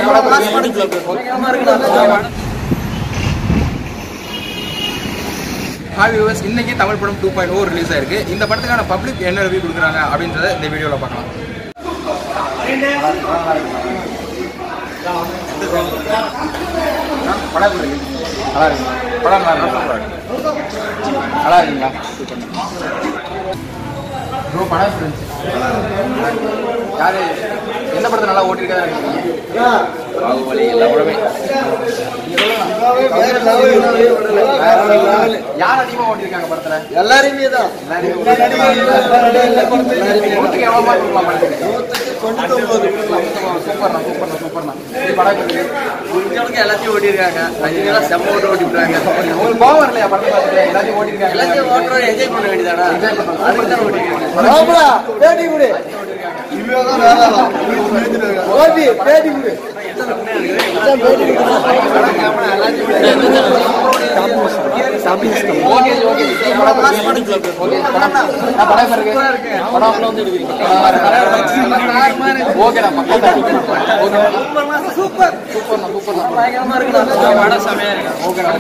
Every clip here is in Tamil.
ஹாய் வியூவர்ஸ் இன்னைக்கு தமிழ் படம் டூ பாயிண்ட் ஓ ரிலீஸ் ஆயிருக்கு இந்த படத்துக்கான பப்ளிக் என்ன ரிவ்யூ கொடுக்குறாங்க அப்படின்றத இந்த வீடியோவில் பார்க்கலாம் படம் எப்படி இருக்கு? நல்லா இருக்குங்களா படம் நல்லா இருக்கா நல்லா இருக்குங்களா ப்ரோ படம் எப்படி இருந்துச்சு யாரு எந்த படத்தை நல்லா ஓட்டிருக்கா பாகுபலி எல்லா படமே யார் அதிகமா ஓட்டிருக்காங்க படத்துல எல்லாரையுமே தான் நூற்றுக்கு எவ்வளவு மார்க் கொடுக்கலாம் படத்துக்கு சூப்பர்ண்ணா சூப்பர்ண்ணா சூப்பர்ண்ணா இது படம் எப்படி இருக்கு? முடிஞ்சவனுக்கு எல்லாத்தையும் ஓட்டிருக்காங்க ரஜினியெல்லாம் செம்ம ஓட்டு ஓட்டி விட்டாங்க உங்களுக்கு கோவம் வரலையா படத்தை பார்த்துட்டு எல்லாத்தையும் ஓட்டிருக்காங்க எல்லாத்தையும் ஓட்டுறோம் என்ஜாய் பண்ண வேண்டியதாடா Enjoy பண்ணணும். அதுக்கு தான் ஓட்டிருக்காங்க ஓகே ஓகே படம் ஓகே படம் நான் படம் இருக்கு படம் ஓகேடா மக்கள் சூப்பர் சூப்பர்ண்ணா சூப்பர்ண்ணா பயங்கரமா இருக்குடா படம் செமையா இருக்கு ஓகேடா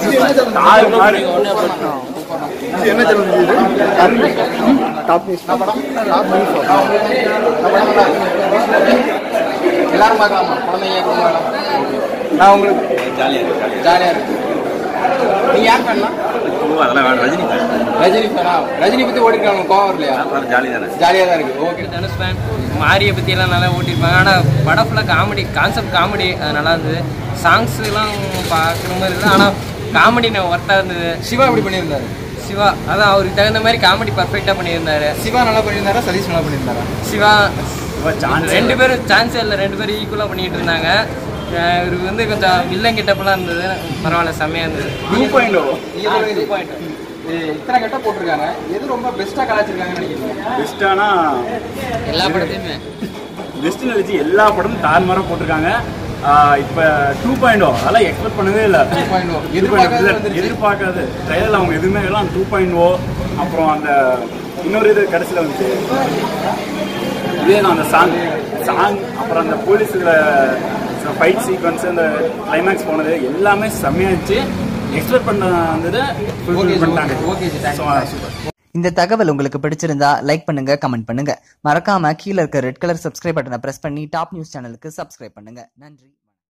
என்ன சொல்லுங்க டாப் நியூஸ் நான் படம் நான் படம் நல்லா இருக்கு. எல்லாரும் பார்க்கலாமா குழந்தைங்க குடும்பம் நான் உங்களுக்கு ஜாலியாக இருக்கு ஜாலியா இருக்கு நீங்க யார் ஃபேன்னா அதெல்லாம் வேணும் ரஜினி ரஜினி ஃபேனா ரஜினி பத்தி ஓடிருக்காங்க கோவம் வரலையா ஜாலி தானே ஜாலியா தான் இருக்கு ஓகே தனுஷ் ஃபேன் மாரியை பற்றி எல்லாம் நல்லா ஓட்டியிருப்பாங்க ஆனால் படம் ஃபுல்லாக காமெடி கான்செப்ட் காமெடி அது நல்லா இருந்தது சாங்ஸ்லாம் பார்க்குற மாதிரி இல்லை ஆனால் காமெடி ஒர்த்தாக இருந்தது சிவா எப்படி பண்ணியிருந்தாரு சிவா அதான் அவருக்கு தகுந்த மாதிரி காமெடி பர்ஃபெக்டாக பண்ணியிருந்தாரு சிவா நல்லா பண்ணியிருந்தாரா சதீஷ் நல்லா பண்ணியிருந்தாரா சிவா chance ரெண்டு பேரும் சான்ஸே இல்லை ரெண்டு பேரும் ஈக்குவலாக பண்ணிட்டு இருந்தாங்க அஹ் இவருக்கு வந்து கொஞ்சம் வில்லன் கெட்டப்பெல்லாம் இருந்தது பரவாயில்ல செம்மையாக இருந்தது டூ பாயிண்ட் நீங்க சொல்லுங்க ஜி. இது இத்தனை கட்ட போட்டிருக்காங்க எது ரொம்ப பெஸ்டா கலாச்சிருக்காங்கன்னு நினைக்கிறீங்க பெஸ்ட்டானா எல்லா படத்தையுமே பெஸ்ட்னு வச்சு எல்லா படமும் தாறுமாறாக போட்டிருக்காங்க இப்போ டூ பாயிண்ட் அதெல்லாம் எக்ஸ்பெக்ட் பண்ணவே இல்லை 2.0. எதிர்பார்க்காது எதிர்பார்க்காத எதிர்பார்க்காது ட்ரையல் அவங்க எதுவுமே எல்லாம் டூ பாயிண்ட் ஓ அப்புறம் அந்த இன்னொரு இது கடைசியில் வந்துச்சு இதே தான் அந்த சாங் சாங் அப்புறம் அந்த போலீஸில் ஃபைட் சீக்வன்ஸ் அந்த கிளைமேக்ஸ் போனது எல்லாமே செம்மையா இருந்துச்சு எக்ஸ்பெக்ட் பண்ண வந்தது Okay, fulfill sir. பண்ணிட்டாங்க Okay, sir. Thank you. So, super. இந்த தகவல் உங்களுக்கு பிடிச்சிருந்தா லைக் பண்ணுங்க கமெண்ட் பண்ணுங்க மறக்காம கீழ இருக்க ரெட் கலர் சப்ஸ்கிரைப் பட்டனை பிரஸ் பண்ணி டாப் நியூஸ் சேனலுக்கு சப்ஸ்கிரைப் பண்ணுங்க நன்றி